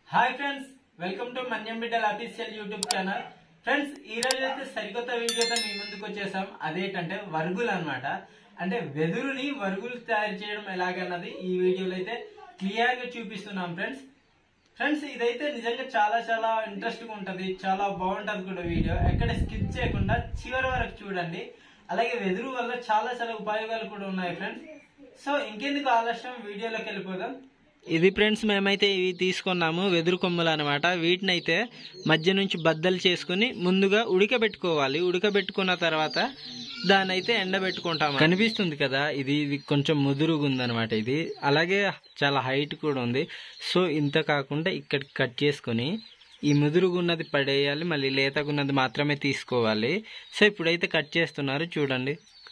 hi friends welcome to మన్యం బిడ్డల official YouTube channel friends ఈ రోజు అయితే సరికొత్త వీడియోతో మీ ముందుకు వచ్చేసాం అదేంటంటే వరుగులు అన్నమాట అంటే వెదురుని వరుగులు తయారు చేయడం ఎలాగన్నది ఈ వీడియోలో అయితే క్లియర్ గా చూపిస్తున్నాం ఫ్రెండ్స్ ఫ్రెండ్స్ ఇదైతే నిజంగా చాలా చాలా ఇంట్రెస్టింగ్ ఉంటది చాలా బాగుంటది కూడా వీడియో ఎక్కడ స్కిప్ చేయకుండా చివరి వరకు చూడండి అలాగే వెదురు వల్ల చాలా చాలా ఉపయోగాలు కూడా ఉన్నాయి ఫ్రెండ్స్ సో ఇంకెందుకు ఆలస్యం వీడియోలోకి వెళ్ళిపోదాం ఇది ఫ్రెండ్స్ మేమైతే ఇవి తీసుకున్నాము వెదురు కొమ్ములు అనమాట వీటిని అయితే మధ్య నుంచి బద్దలు చేసుకుని ముందుగా ఉడకబెట్టుకోవాలి ఉడకబెట్టుకున్న తర్వాత దాన్ని అయితే ఎండబెట్టుకుంటాము కనిపిస్తుంది కదా ఇది ఇది కొంచెం ముదురుగా ఉందన్నమాట ఇది అలాగే చాలా హైట్ కూడా ఉంది సో ఇంత కాకుండా ఇక్కడ కట్ చేసుకొని ఈ ముదురుగున్నది పడేయాలి మళ్ళీ లేతగున్నది మాత్రమే తీసుకోవాలి సో ఇప్పుడైతే కట్ చేస్తున్నారు చూడండి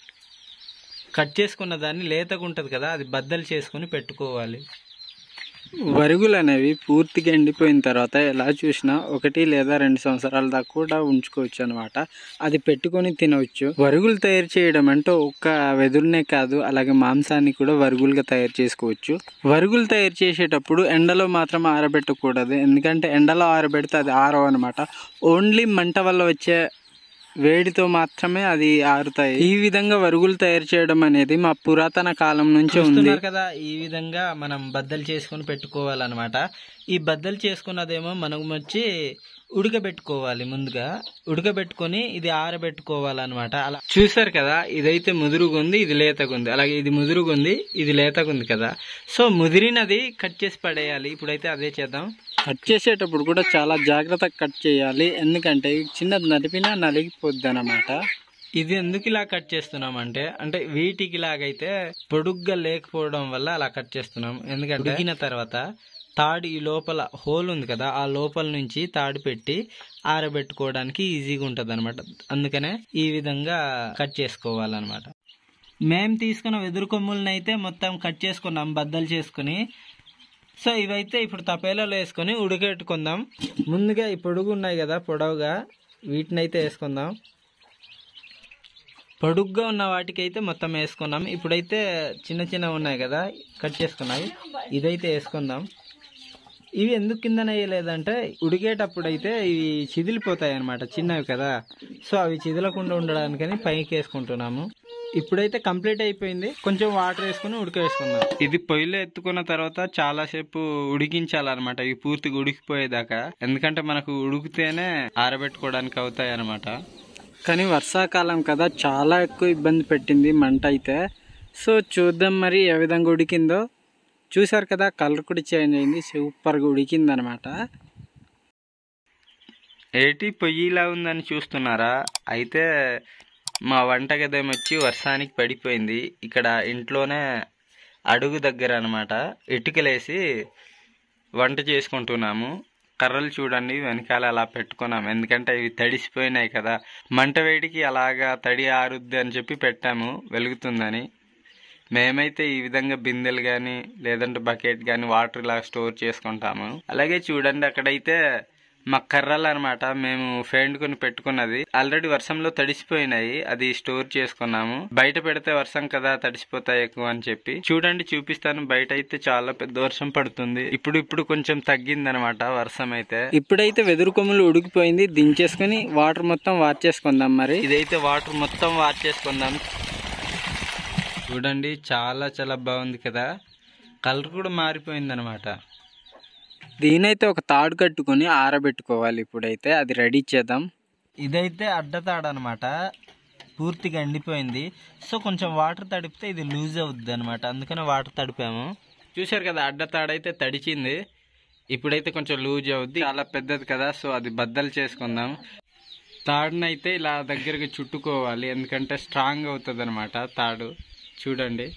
కట్ చేసుకున్న దాన్ని లేతగా ఉంటుంది కదా అది బద్దలు చేసుకుని పెట్టుకోవాలి వరుగులు అనేవి పూర్తిగా ఎండిపోయిన తర్వాత ఎలా చూసినా ఒకటి లేదా రెండు సంవత్సరాల దాకా కూడా ఉంచుకోవచ్చు అనమాట అది పెట్టుకొని తినవచ్చు వరుగులు తయారు చేయడం అంటే ఒక్క వెదురునే కాదు అలాగే మాంసాన్ని కూడా వరుగులుగా తయారు చేసుకోవచ్చు వరుగులు తయారు చేసేటప్పుడు ఎండలో మాత్రం ఆరబెట్టకూడదు ఎందుకంటే ఎండలో ఆరబెడితే అది ఆరవు అనమాట ఓన్లీ మంట వల్ల వచ్చే వేడితో మాత్రమే అది ఆరుతాయి ఈ విధంగా వరుగులు తయారు చేయడం అనేది మా పురాతన కాలం నుంచి ఉంది చూస్తున్నారు కదా ఈ విధంగా మనం బద్దలు చేసుకొని పెట్టుకోవాలన్నమాట ఈ బద్దలు చేసుకున్నదేమో మనం వచ్చి ఉడకబెట్టుకోవాలి ముందుగా ఉడకబెట్టుకొని ఇది ఆరబెట్టుకోవాలన్నమాట అలా చూసారు కదా ఇదైతే ముదురుగా ఉంది ఇది లేతగా ఉంది అలాగే ఇది ముదురుగా ఉంది ఇది లేతగా ఉంది కదా సో ముదిరినది కట్ చేసి పడేయాలి ఇప్పుడైతే అదే చేద్దాం కట్ చేసేటప్పుడు కూడా చాలా జాగ్రత్తగా కట్ చేయాలి ఎందుకంటే చిన్నది నలిపినా నలిగిపోద్ది అనమాట ఇది ఎందుకు ఇలా కట్ చేస్తున్నాం అంటే అంటే వీటికి లాగైతే పొడుగ్గా లేకపోవడం వల్ల అలా కట్ చేస్తున్నాం ఎందుకంటే ఉడికిన తర్వాత తాడు ఈ లోపల హోల్ ఉంది కదా ఆ లోపల నుంచి తాడు పెట్టి ఆరబెట్టుకోవడానికి ఈజీగా ఉంటుంది అనమాట అందుకనే ఈ విధంగా కట్ చేసుకోవాలన్నమాట మేము తీసుకున్న వెదురు కొమ్ములను అయితే మొత్తం కట్ చేసుకున్నాం బద్దలు చేసుకుని సో ఇవైతే ఇప్పుడు తపేలలో వేసుకొని ఉడకెట్టుకుందాం ముందుగా ఈ పొడుగు ఉన్నాయి కదా పొడవుగా వీటిని అయితే వేసుకుందాం పొడుగ్గా ఉన్న వాటికైతే మొత్తం వేసుకున్నాం ఇప్పుడైతే చిన్న చిన్న ఉన్నాయి కదా కట్ చేసుకున్నాయి ఇదైతే వేసుకుందాం ఇవి ఎందుకు కిందన వేయలేదంటే ఉడికేటప్పుడు అయితే ఇవి చిదిలిపోతాయి అనమాట చిన్నవి కదా సో అవి చిదలకుండా ఉండడానికని పైకి వేసుకుంటున్నాము ఇప్పుడైతే కంప్లీట్ అయిపోయింది కొంచెం వాటర్ వేసుకుని ఉడకవేసుకుందాం ఇది పొయ్యిలో ఎత్తుకున్న తర్వాత చాలా సేపు ఉడికించాలన్నమాట ఇవి పూర్తిగా ఉడికిపోయేదాకా ఎందుకంటే మనకు ఉడికితేనే ఆరబెట్టుకోవడానికి అవుతాయి అనమాట కానీ వర్షాకాలం కదా చాలా ఎక్కువ ఇబ్బంది పెట్టింది మంట అయితే సో చూద్దాం మరి ఏ విధంగా ఉడికిందో చూసారు కదా కలర్ కూడా చేంజ్ అయింది సూపర్గా ఉడికింది అనమాట ఏటి పొయ్యిలా ఉందని చూస్తున్నారా అయితే మా వంటగది వచ్చి వర్షానికి పడిపోయింది ఇక్కడ ఇంట్లోనే అడుగు దగ్గర అనమాట ఇటుకలేసి వంట చేసుకుంటున్నాము కర్రలు చూడండి వెనకాల అలా పెట్టుకున్నాము ఎందుకంటే ఇవి తడిసిపోయినాయి కదా మంట వేడికి అలాగా తడి ఆరుద్ది అని చెప్పి పెట్టాము వెలుగుతుందని మేమైతే ఈ విధంగా బిందెలు కానీ లేదంటే బకెట్ కానీ వాటర్ ఇలా స్టోర్ చేసుకుంటాము అలాగే చూడండి అక్కడైతే మా కర్రలు అనమాట మేము కొని పెట్టుకున్నది ఆల్రెడీ వర్షంలో తడిసిపోయినాయి అది స్టోర్ చేసుకున్నాము బయట పెడితే వర్షం కదా తడిసిపోతాయి ఎక్కువ అని చెప్పి చూడండి చూపిస్తాను బయట అయితే చాలా పెద్ద వర్షం పడుతుంది ఇప్పుడు ఇప్పుడు కొంచెం తగ్గింది అనమాట వర్షం అయితే ఇప్పుడైతే వెదురు కొమ్ములు ఉడికిపోయింది దించేసుకొని వాటర్ మొత్తం వార్చేసుకుందాం మరి ఇదైతే వాటర్ మొత్తం వాష్ చేసుకుందాం చూడండి చాలా చాలా బాగుంది కదా కలర్ కూడా మారిపోయింది అనమాట దీనైతే ఒక తాడు కట్టుకొని ఆరబెట్టుకోవాలి ఇప్పుడైతే అది రెడీ చేద్దాం ఇదైతే అడ్డతాడు అనమాట పూర్తిగా ఎండిపోయింది సో కొంచెం వాటర్ తడిపితే ఇది లూజ్ అవుద్ది అనమాట అందుకని వాటర్ తడిపాము చూశారు కదా అడ్డతాడైతే తడిచింది ఇప్పుడైతే కొంచెం లూజ్ అవుద్ది చాలా పెద్దది కదా సో అది బద్దలు చేసుకుందాం తాడునైతే ఇలా దగ్గరికి చుట్టుకోవాలి ఎందుకంటే స్ట్రాంగ్ అవుతుంది అనమాట తాడు చూడండి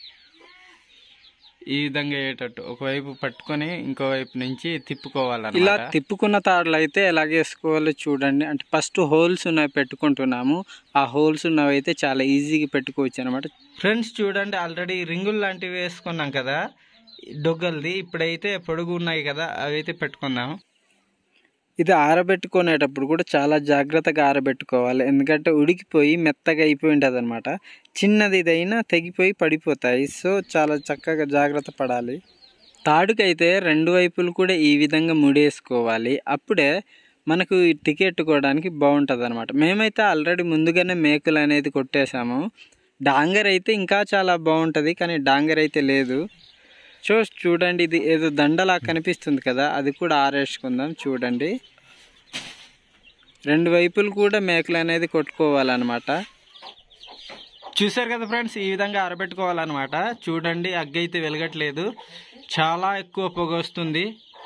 ఈ విధంగా అయ్యేటట్టు ఒకవైపు పట్టుకొని ఇంకోవైపు నుంచి ఇలా తిప్పుకోవాలన్నమాట తిప్పుకున్న తాడులు అయితే ఎలాగ వేసుకోవాలో చూడండి అంటే ఫస్ట్ హోల్స్ ఉన్నవి పెట్టుకుంటున్నాము ఆ హోల్స్ ఉన్నవి అయితే చాలా ఈజీగా పెట్టుకోవచ్చు అనమాట ఫ్రెండ్స్ చూడండి ఆల్రెడీ రింగులు లాంటివి వేసుకున్నాం కదా డొగ్గల్ది ఇప్పుడైతే పొడుగు ఉన్నాయి కదా అవి అయితే పెట్టుకుందాం ఇది ఆరబెట్టుకునేటప్పుడు కూడా చాలా జాగ్రత్తగా ఆరబెట్టుకోవాలి ఎందుకంటే ఉడికిపోయి మెత్తగా అయిపోయి ఉంటుంది అనమాట చిన్నది ఇదైనా తెగిపోయి పడిపోతాయి సో చాలా చక్కగా జాగ్రత్త పడాలి తాడుకైతే రెండు వైపులు కూడా ఈ విధంగా ముడేసుకోవాలి అప్పుడే మనకు ఈ టికెట్టుకోవడానికి బాగుంటుంది అనమాట మేమైతే ఆల్రెడీ ముందుగానే మేకులు అనేది కొట్టేశాము డాంగర్ అయితే ఇంకా చాలా బాగుంటుంది కానీ డాంగర్ అయితే లేదు సో చూడండి ఇది ఏదో దండలా కనిపిస్తుంది కదా అది కూడా ఆరేసుకుందాం చూడండి రెండు వైపులు కూడా మేకలు అనేది కొట్టుకోవాలన్నమాట చూసారు కదా ఫ్రెండ్స్ ఈ విధంగా ఆరబెట్టుకోవాలన్నమాట చూడండి అగ్గి అయితే వెలగట్లేదు చాలా ఎక్కువ పొగ వస్తుంది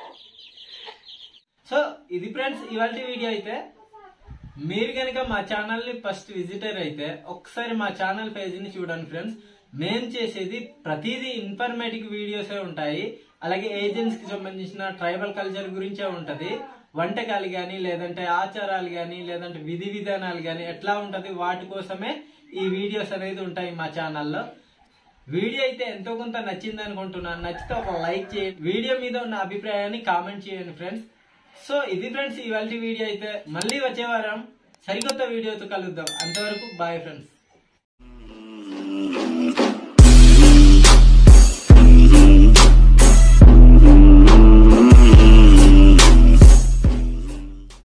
సో ఇది ఫ్రెండ్స్ ఇవాళ వీడియో అయితే మీరు కనుక మా ఛానల్ ని ఫస్ట్ విజిటర్ అయితే ఒకసారి మా ఛానల్ పేజ్ ని చూడండి ఫ్రెండ్స్ మేము చేసేది ప్రతిదీ ఇన్ఫర్మేటివ్ వీడియోసే ఉంటాయి అలాగే ఏజెంట్స్ కి సంబంధించిన ట్రైబల్ కల్చర్ గురించే ఉంటది వంటకాలు గాని లేదంటే ఆచారాలు గాని లేదంటే విధి విధానాలు గాని ఎట్లా ఉంటది వాటి కోసమే ఈ వీడియోస్ అనేది ఉంటాయి మా ఛానల్లో వీడియో అయితే ఎంతో కొంత నచ్చింది అనుకుంటున్నాను నచ్చితే ఒక లైక్ చేయండి వీడియో మీద ఉన్న అభిప్రాయాన్ని కామెంట్ చేయండి ఫ్రెండ్స్ సో ఇది ఫ్రెండ్స్ ఇవాళ వీడియో అయితే మళ్ళీ వచ్చే వారం సరికొత్త వీడియోతో కలుద్దాం అంతవరకు బాయ్ ఫ్రెండ్స్